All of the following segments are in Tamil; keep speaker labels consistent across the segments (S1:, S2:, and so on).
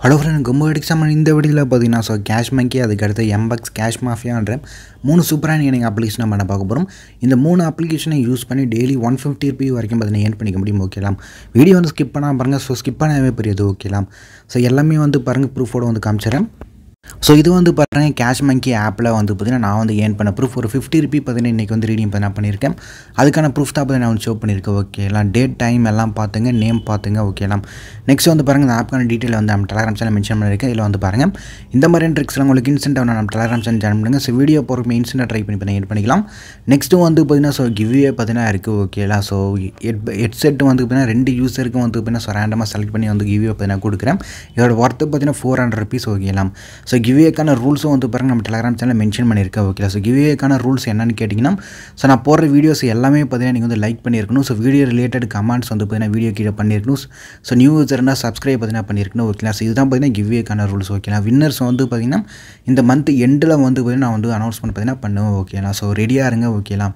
S1: ஹலோ ஃப்ரெண்ட் ரொம்ப எக்ஸாம்பிள் இந்த வீடியோவில் பார்த்தீங்கன்னா ஸோ கேஷ் மங்கி அதுக்கடுத்து எம்பக்ஸ் கேஷ் மாஃபியான்ற மூணு சூப்பரான எனக்கு அப்ளிகேஷன் நம்ம பார்க்க போகிறோம் இந்த மூணு அப்ளிகேஷனை யூஸ் பண்ணி டெய்லி ஒன் ஃபிஃப்டி ருபி வரைக்கும் பார்த்தீங்கன்னா ஏன் பண்ணிக்க முடியும் ஓகேலாம் வீடியோ வந்து ஸ்கிப் பண்ணால் பாருங்கள் ஸோ ஸ்கிப் பண்ணவே பெரியது ஓகேலாம் ஸோ எல்லாமே வந்து பாருங்கள் ப்ரூஃபோட வந்து காமிச்சிடறேன் ஸோ இது வந்து பாருங்கள் கேஷ் மங்கி ஆப்பில் வந்து பார்த்தீங்கன்னா நான் வந்து ஏன் பண்ண ப்ரூஃப் ஒரு ஃபிஃப்டி ருபி பார்த்தீங்கன்னா இன்றைக்கி வந்து ரீடிங் நான் பண்ணியிருக்கேன் அதுக்கான ப்ரூஃப் தான் பார்த்தீங்கன்னா நான் வந்து ஷோ பண்ணியிருக்கேன் ஓகேலாம் டேட் டைம் எல்லாம் பார்த்துங்க நேம் பார்த்துங்க ஓகேலாம் நெக்ஸ்ட் வந்து பாருங்கள் இந்த ஆப்க்கான டீட்டெயில் வந்து நம்ம டெலகிராம் சேனல் மென்ஷன் பண்ணியிருக்கேன் இதில் வந்து பாருங்கள் இந்த மாதிரியான ட்ரிக்ஸ்லாம் உங்களுக்கு இன்ஸ்டன்ட்டாக நம்ம டெலகிராம் சேனல் ஜாயின் பண்ணுங்கள் ஸோ வீடியோ போகிறப்ப இன்ஸ்டன்ட்டாக ட்ரை பண்ணி பண்ணி பண்ணிக்கலாம் நெக்ஸ்ட்டு வந்து பார்த்தீங்கன்னா ஸோ கிவ்வே பார்த்தீங்கன்னா இருக்குது ஓகேலாம் ஸோ ஹெட் ஹெட்செட் வந்து பார்த்தீங்கன்னா ரெண்டு யூஸருக்கும் வந்து பார்த்தீங்கன்னா ஸோ ரேண்டமாக செலக்ட் பண்ணி வந்து கிவ்வே பார்த்தீங்கன்னா கொடுக்குறேன் இதோட ஒர்த்து பார்த்தீங்கன்னா ஃபோர் ஹண்ட்ரட் ருபீஸ் ஓகேலாம் ஸோ கிவ்வேக்கான ரூல்ஸும் வந்து பாருங்கள் நம்ம டெலகிராம் சேனல் மென்ஷன் பண்ணியிருக்கேன் ஓகே ஸோ கிவ்வேக்கான ரூல்ஸ் என்னன்னு கேட்டிங்கன்னா ஸோ நான் போடுற வீடியோஸ் எல்லாமே பார்த்தீங்கன்னா நீங்கள் வந்து லைக் பண்ணியிருக்கணும் ஸோ வீடியோ ரிலேட்டட் கமெண்ட்ஸ் வந்து பார்த்தீங்கன்னா வீடியோ கீழே பண்ணியிருக்கணும் ஸோ நியூ யூசர்னா சப்ஸ்கிரைப் பார்த்தீங்கன்னா பண்ணியிருக்கணும் ஓகேங்களா ஸோ இதுதான் பார்த்தீங்கன்னா கிவ்வேக்கான ரூல்ஸ் ஓகேங்களா வின்னர்ஸ் வந்து பார்த்தீங்கன்னா இந்த மந்த் எண்டில் வந்து பார்த்தீங்கன்னா நான் வந்து அனௌன்ஸ்மெண்ட் பார்த்தீங்கன்னா பண்ணுவேன் ஓகேங்களா ஸோ ரெடியாக இருங்க ஓகேலாம்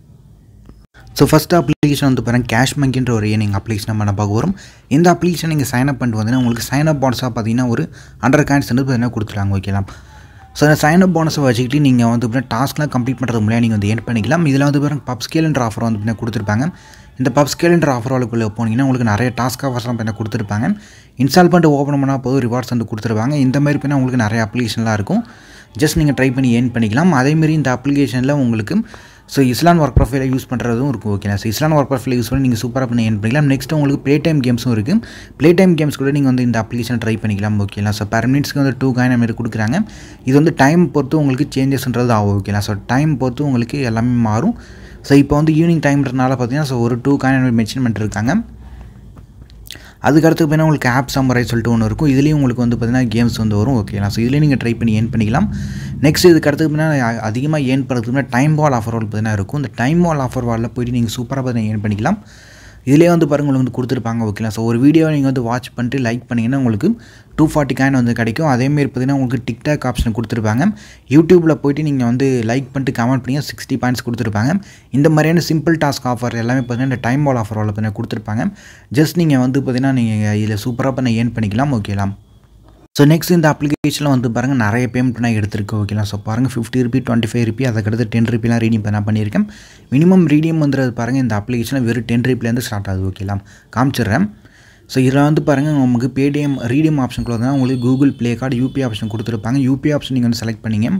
S1: ஸோ ஃபஸ்ட் அப்ளிகேஷன் வந்து பாருங்கள் கேஷ் மங்கின்ற ஒரு ஏனிங் அப்ளிகேஷன் நம்ம பார்க்க வரும் இந்த அப்ளிகேஷன் நீங்கள் சைன் அப் பண்ணிட்டு வந்தீங்கன்னா உங்களுக்கு சைன் அப் பான்ஸாக பார்த்தீங்கன்னா ஒரு ஹண்ட்ரட் காயின்ஸ் வந்து பார்த்தீங்கன்னா கொடுத்துருவாங்க ஓகேலாம் ஸோ அந்த சைன் அப் போனஸை வச்சுக்கிட்டு நீங்கள் வந்து பார்த்தீங்கன்னா டாஸ்க்லாம் கம்ப்ளீட் பண்ணுறது மூலியம் நீங்கள் வந்து ஏன் பண்ணிக்கலாம் இதில் வந்து பாருங்கள் பப் ஸ்கேல்ன்ற ஆஃபர் வந்து பார்த்தீங்கன்னா கொடுத்துருப்பாங்க இந்த பப் ஸ்கேல்ன்ற ஆஃபர் வாழ்க்குள்ளே போனீங்கன்னா உங்களுக்கு நிறைய டாஸ்க் ஆஃபர்ஸ்லாம் பார்த்தீங்கன்னா கொடுத்துருப்பாங்க இன்ஸ்டால் பண்ணிட்டு ஓப்பன் பண்ணால் போதும் ரிவார்ட்ஸ் வந்து கொடுத்துருவாங்க இந்த மாதிரி பார்த்தீங்கன்னா உங்களுக்கு நிறைய அப்ளிகேஷன்லாம் இருக்கும் ஜஸ்ட் நீங்கள் ட்ரை பண்ணி ஏர்ன் பண்ணிக்கலாம் அதேமாரி இந்த அப்ளிகேஷனில் உங்களுக்கு ஸோ இஸ்லான் ஒர்க் ப்ரொஃபைலை யூஸ் பண்ணுறதும் இருக்கும் ஓகேங்களா ஸோ இஸ்லான் ஒர்க் ப்ரொஃபைல் யூஸ் பண்ணி நீங்கள் சூப்பராக பண்ணி ஏன் பண்ணிக்கலாம் நெக்ஸ்ட் உங்களுக்கு ப்ளே டைம் கேம்ஸும் இருக்குது ப்ளே டைம் கேம்ஸ் கூட நீங்கள் வந்து இந்த அப்ளிகேஷன் ட்ரை பண்ணிக்கலாம் ஓகேங்களா ஸோ பர் மினிட்ஸ்க்கு வந்து டூ காயின் மாதிரி கொடுக்குறாங்க இது வந்து டைம் பொறுத்து உங்களுக்கு சேஞ்சஸ்ன்றது ஆகும் ஓகேங்களா ஸோ டைம் பொறுத்து உங்களுக்கு எல்லாமே மாறும் ஸோ இப்போ வந்து ஈவினிங் டைம்ன்றனால பார்த்தீங்கன்னா ஸோ ஒரு டூ காயின் மென்ஷன் பண்ணிருக்காங்க அதுக்கடுத்து பார்த்தீங்கன்னா உங்களுக்கு ஆப் சம்மரை சொல்லிட்டு ஒன்று இருக்கும் இதுலேயும் உங்களுக்கு வந்து பார்த்தீங்கன்னா கேம்ஸ் வந்து வரும் ஓகேங்களா ஸோ இதுலேயும் நீங்கள் ட்ரை பண்ணி ஏன் பண்ணிக்கலாம் நெக்ஸ்ட் இதுக்கு அடுத்து பார்த்தீங்கன்னா அதிகமாக ஏன் பண்ணுறதுக்கு டைம் வால் ஆஃபர் வால் பார்த்தீங்கன்னா இருக்கும் இந்த டைம் வால் ஆஃபர் வாலில் போயிட்டு நீங்கள் சூப்பராக பார்த்தீங்கன்னா ஏன் பண்ணிக்கலாம் இதிலே வந்து பாருங்கள் உங்களுக்கு வந்து கொடுத்துருப்பாங்க ஓகேங்களா ஸோ ஒரு வீடியோ நீங்கள் வந்து வாட்ச் பண்ணிட்டு லைக் பண்ணிங்கன்னா உங்களுக்கு டூ ஃபார்ட்டி காயின் வந்து கிடைக்கும் அதேமாரி பார்த்தீங்கன்னா உங்களுக்கு டிக்டாக் ஆப்ஷன் கொடுத்துருப்பாங்க யூடியூப்பில் போய்ட்டு நீங்கள் வந்து லைக் பண்ணிட்டு கமெண்ட் பண்ணி சிக்ஸ்டி பாயிண்ட்ஸ் கொடுத்துருப்பாங்க இந்த மாதிரியான சிம்பிள் டாஸ்க் ஆஃபர் எல்லாமே பார்த்தீங்கன்னா இந்த டைம் வால் ஆஃபர் பார்த்தீங்கன்னா கொடுத்துருப்பாங்க ஜஸ்ட் நீங்கள் வந்து பார்த்தீங்கன்னா நீங்கள் இதில் சூப்பராக பண்ண ஏன் பண்ணிக்கலாம் ஓகேலாம் ஸோ நெக்ஸ்ட் இந்த அப்ளிகேஷனில் வந்து பாருங்கள் நிறைய பேமெண்ட் நான் எடுத்திருக்கு ஓகேங்களா ஸோ பாருங்கள் fifty rupee twenty five rupee அதுக்கடுத்து டென் ருபிலாம் ரீடிங் நான் பண்ணியிருக்கேன் மினிமம் ரீடியம் வந்துறது பாருங்கள் இந்த அப்ளிகேஷனில் வெறும் டென் ருபிலேருந்து ஸ்டார்ட் ஆகுது ஓகேலாம் காமிச்சிடுறேன் ஸோ இதில் வந்து பாருங்கள் உங்களுக்கு பேடிஎம் ரீடியம் ஆப்ஷன் தான் உங்களுக்கு Google play card UPI option கொடுத்துருப்பாங்க யூபி ஆப்ஷன் நீங்கள் வந்து செலக்ட் பண்ணிங்க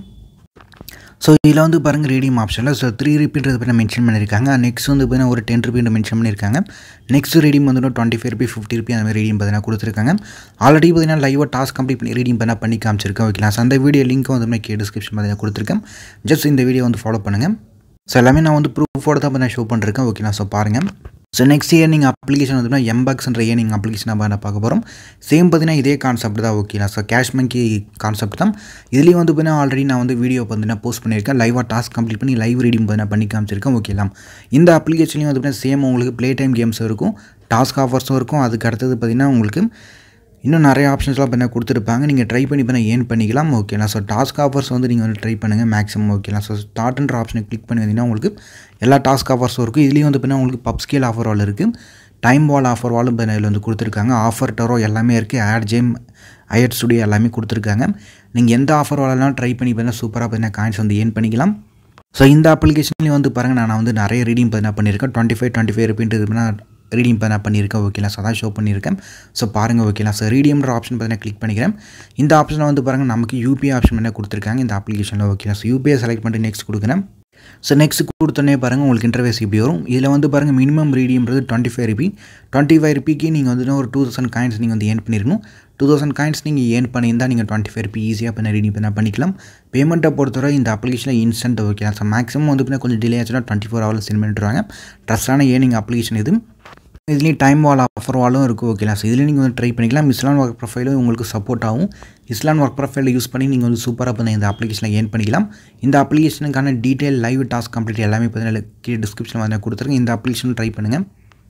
S1: ஸோ இதில் வந்து பாருங்கள் ரீடியம் ஆப்ஷனில் ஸோ த்ரீ ருபின்றது பற்றி மென்ஷன் பண்ணியிருக்காங்க நெக்ஸ்ட் வந்து பார்த்தீங்கன்னா ஒரு டென் ருபி மென்ஷன் பண்ணியிருக்காங்க நெக்ஸ்ட் ரீடியம் வந்து twenty five rupee fifty rupee அந்த மாதிரி ரீடியம் பார்த்தீங்கன்னா கொடுத்துருக்காங்க ஆல்ரெடி பார்த்தீங்கன்னா லைவாக டாஸ்க் கம்ப்ளீட் பண்ணி ரீடியம் பண்ணால் பண்ணி காமிச்சிருக்கேன் ஓகேங்களா ஸோ அந்த வீடியோ லிங்க்கும் வந்து நான் கே டிஸ்கிரிப்ஷன் பார்த்தீங்கன்னா கொடுத்துருக்கேன் ஜஸ்ட் இந்த வீடியோ வந்து ஃபாலோ பண்ணுங்கள் ஸோ எல்லாமே நான் வந்து ப்ரூஃபோட தான் நான் ஷோ பண்ணிருக்கேன் ஓகேங்களா ஸோ பாருங்கள் ஸோ நெக்ஸ்ட் இயர் நீங்கள் அப்ளிகேஷன் வந்து எம்பக்ஸ்ன்ற ஏர் நீங்கள் அப்ளிகேஷன் நம்ம பார்க்க போகிறோம் சேம் பார்த்தீங்கன்னா இதே கான்செப்ட் தான் ஓகேங்களா ஸோ கேஷ் மங்கி கான்செப்ட் தான் இதுலேயும் வந்து பார்த்தீங்கன்னா ஆல்ரெடி நான் வந்து வீடியோ பார்த்தீங்கன்னா போஸ்ட் பண்ணியிருக்கேன் லைவாக டாஸ்க் கம்ப்ளீட் பண்ணி லைவ் ரீடிங் பார்த்தீங்கன்னா பண்ணி காமிச்சிருக்கேன் ஓகேலாம் இந்த அப்ளிகேஷன்லையும் வந்து பார்த்தீங்கன்னா சேம் உங்களுக்கு ப்ளே டைம் கேம்ஸும் இருக்கும் டாஸ்க் ஆஃபர்ஸும் இருக்கும் அதுக்கு அடுத்தது பார்த்தீங்கன்னா உங்களுக்கு இன்னும் நிறைய ஆப்ஷன்ஸ்லாம் பண்ண கொடுத்துருப்பாங்க நீங்கள் ட்ரை பண்ணி பண்ண ஏன் பண்ணிக்கலாம் ஓகேங்களா ஸோ டாஸ்க் ஆஃபர்ஸ் வந்து நீங்கள் வந்து ட்ரை பண்ணுங்கள் மேக்ஸிமம் ஓகேங்களா ஸோ ஸ்டார்ட்ன்ற ஆப்ஷனை கிளிக் பண்ணி வந்தீங்கன்னா உங்களுக்கு எல்லா டாஸ்க் ஆஃபர்ஸும் இருக்குது இதுலேயும் வந்து பார்த்தீங்கன்னா உங்களுக்கு பப் ஸ்கேல் ஆஃபர் வால் இருக்குது டைம் வால் ஆஃபர் வாலும் இதில் வந்து கொடுத்துருக்காங்க ஆஃபர் டரோ எல்லாமே இருக்குது ஆட் ஜேம் ஐஎட் ஸ்டுடியோ எல்லாமே கொடுத்துருக்காங்க நீங்கள் எந்த ஆஃபர் வாலெல்லாம் ட்ரை பண்ணி பார்த்தீங்கன்னா சூப்பராக பார்த்தீங்கன்னா காயின்ஸ் வந்து ஏன் பண்ணிக்கலாம் ஸோ இந்த அப்ளிகேஷன்லேயும் வந்து பாருங்கள் நான் வந்து நிறைய ரீடிங் பார்த்தீங்கன்னா பண்ணியிருக்கேன் டுவெண்ட்டி ஃபைவ் டுவெண்ட்டி ஃபைவ் ருபீன்ட்டு ரீடியம் இப்போ நான் பண்ணியிருக்கேன் ஓகேலாம் ஸோ அதான் ஷோ பண்ணியிருக்கேன் ஸோ பாருங்கள் ஓகேலாம் ஸோ ரீடியம்ன்ற ஆப்ஷன் பார்த்தீங்கன்னா கிளிக் பண்ணிக்கிறேன் இந்த ஆப்ஷனில் வந்து பாருங்கள் நமக்கு யூபிஐ ஆப்ஷன் என்ன கொடுத்துருக்காங்க இந்த அப்ளிகேஷனில் ஓகேலாம் ஸோ யூபிஐ செலக்ட் பண்ணிட்டு நெக்ஸ்ட் கொடுக்குறேன் ஸோ நெக்ஸ்ட் கொடுத்தோன்னே பாருங்கள் உங்களுக்கு இன்டர்வேஸ் இப்படி வரும் இதில் வந்து பாருங்கள் மினிமம் ரீடியம்ன்றது twenty five rupee twenty five ருபிக்கு நீங்கள் வந்து ஒரு டூ தௌசண்ட் காயின்ஸ் நீங்கள் வந்து ஏன் பண்ணியிருக்கணும் டூ தௌசண்ட் காயின்ஸ் நீங்கள் ஏன் பண்ணியிருந்தால் நீங்கள் டுவெண்ட்டி ஃபைவ் ருபி ஈஸியாக பண்ண ரீடிங் பண்ண பண்ணிக்கலாம் பேமெண்ட்டை பொறுத்தவரை இந்த அப்ளிகேஷனில் இன்ஸ்டன்ட் ஓகே ஸோ மேக்ஸிமம் வந்து கொஞ்சம் டிலே ஆச்சுன்னா டுவெண்ட்டி ஃபோர் ஹவர்ஸ் சென்ட் பண்ணிட்டுருவாங்க ட்ரஸ்டான ஏனிங் அப்ளிகேஷன் இது இதுலேயும் டைம் வால் ஆஃபர் வாலும் இருக்குது ஓகேங்களா ஸோ இதுலேயும் நீங்கள் வந்து ட்ரை பண்ணிக்கலாம் இஸ்லான் ஒர்க் ப்ரொஃபைலும் உங்களுக்கு சப்போர்ட் ஆகும் இஸ்லான் ஒர்க் ப்ரொஃபைல் யூஸ் பண்ணி நீங்கள் வந்து சூப்பராக பண்ண இந்த அப்ளிகேஷனில் ஏன் பண்ணிக்கலாம் இந்த அப்ளிகேஷனுக்கான டீட்டெயில் லைவ் டாஸ்க் கம்ப்ளீட் எல்லாமே பார்த்தீங்கன்னா கீழே டிஸ்கிரிப்ஷனில் வந்து கொடுத்துருக்கேன் இந்த அப்ளிகேஷன் ட்ரை பண்ணுங்கள்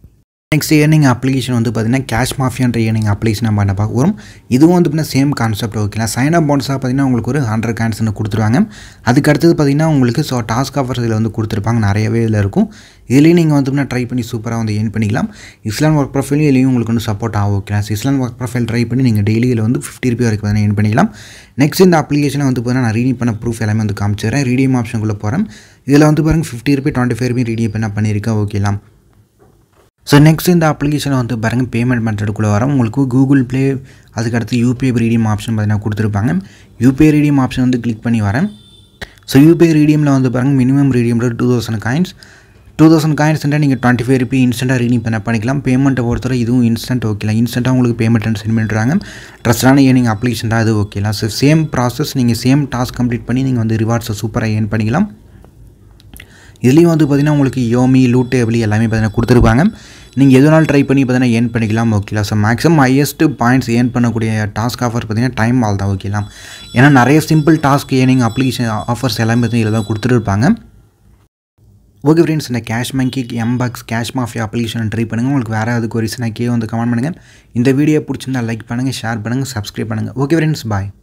S1: நெக்ஸ்ட் ஏர்னிங் அப்ளிகேஷன் வந்து பார்த்தீங்கன்னா கேஷ் மாஃபியான்ற ஏர்னிங் அப்ளிகேஷன் நம்ம என்ன பார்க்க வரும் இதுவும் வந்து பார்த்தீங்கன்னா சேம் கான்செப்ட் ஓகேங்களா சைன் அப் போனஸாக பார்த்தீங்கன்னா உங்களுக்கு ஒரு ஹண்ட்ரட் காயின்ஸ்னு கொடுத்துருவாங்க அதுக்கு அடுத்தது பார்த்தீங்கன்னா உங்களுக்கு ஸோ டாஸ்க் ஆஃபர்ஸ் இதில் வந்து கொடுத்துருப்பாங்க நிறையவே இதில் இருக்கும் இதுலேயும் நீங்கள் வந்து பார்த்தீங்கன்னா ட்ரை பண்ணி சூப்பராக வந்து ஏர்ன் பண்ணிக்கலாம் இஸ்லாம் ஒர்க் ப்ரொஃபைல் இதுலேயும் உங்களுக்கு வந்து சப்போர்ட் ஆகும் ஓகேங்களா இஸ்லாம் ஒர்க் ப்ரொஃபைல் ட்ரை பண்ணி நீங்கள் டெய்லியில் வந்து ஃபிஃப்டி ருபி வரைக்கும் வந்து ஏர்ன் பண்ணிக்கலாம் நெக்ஸ்ட் இந்த அப்ளிகேஷனை வந்து பார்த்தீங்கன்னா நான் ரீடிங் பண்ண ப்ரூஃப் எல்லாமே வந்து காமிச்சிடுறேன் ரீடியம் ஆப்ஷனுக்குள்ளே போகிறேன் இதில் வந்து பாருங்கள் fifty rupee twenty five rupee redeem பண்ண பண்ணியிருக்கேன் ஓகேலாம் ஸோ நெக்ஸ்ட் இந்த அப்ளிகேஷனை வந்து பாருங்கள் பேமெண்ட் மெத்தடுக்குள்ளே வரோம் உங்களுக்கு கூகுள் ப்ளே அதுக்கடுத்து யூபிஐ ரீடியம் ஆப்ஷன் பார்த்தீங்கன்னா கொடுத்துருப்பாங்க யூபிஐ ரீடியம் ஆப்ஷன் வந்து கிளிக் பண்ணி வரேன் ஸோ யூபிஐ ரீடியமில் வந்து பாருங்கள் மினிமம் ரீடியமில் two thousand coins two thousand காயின்ஸ்ன்றால் நீங்கள் டுவெண்ட்டி ஃபைவ் ருபி இன்ஸ்டண்ட்டாக ரீடிங் பண்ண பண்ணிக்கலாம் பேமெண்ட்டை பொறுத்தவரை இதுவும் இன்ஸ்டன்ட் ஓகேலாம் இன்ஸ்டண்ட்டாக உங்களுக்கு பேமெண்ட் சென்ட் பண்ணிடுறாங்க ட்ரஸ்டான ஏர்னிங் அப்ளிகேஷன் தான் அது ஓகேலாம் ஸோ சேம் ப்ராசஸ் நீங்கள் சேம் டாஸ்க் கம்ப்ளீட் பண்ணி நீங்கள் வந்து ரிவார்ட்ஸை சூப்பராக ஏர்ன் பண்ணிக்கலாம் இதுலேயும் வந்து பார்த்திங்கன்னா உங்களுக்கு யோமி லூட் டேபிள் எல்லாமே பார்த்தீங்கன்னா கொடுத்துருப்பாங்க நீங்கள் எதுனாலும் ட்ரை பண்ணி பார்த்தீங்கன்னா ஏர்ன் பண்ணிக்கலாம் ஓகேலா so maximum highest points earn பண்ணக்கூடிய டாஸ்க் ஆஃபர் பார்த்தீங்கன்னா டைம் ஆல் தான் ஓகேலாம் ஏன்னா நிறைய simple task earning application offers எல்லாமே பார்த்தீங்கன்னா இதில் தான் கொடுத்துருப்பாங்க ஓகே ஃப்ரெண்ட்ஸ் இந்த கேஷ் மங்கி எம்பாக்ஸ் கேஷ் மாஃபியா அப்ளிகேஷன் ட்ரை பண்ணுங்கள் உங்களுக்கு வேறு அதுக்கு ஒரு ரீசனாக கே வந்து கமெண்ட் பண்ணுங்கள் இந்த வீடியோ பிடிச்சிருந்தா லைக் பண்ணுங்கள் ஷேர் பண்ணுங்கள் சப்ஸ்கிரைப் பண்ணுங்கள் ஓகே ஃப்ரெண்ட்ஸ் பாய்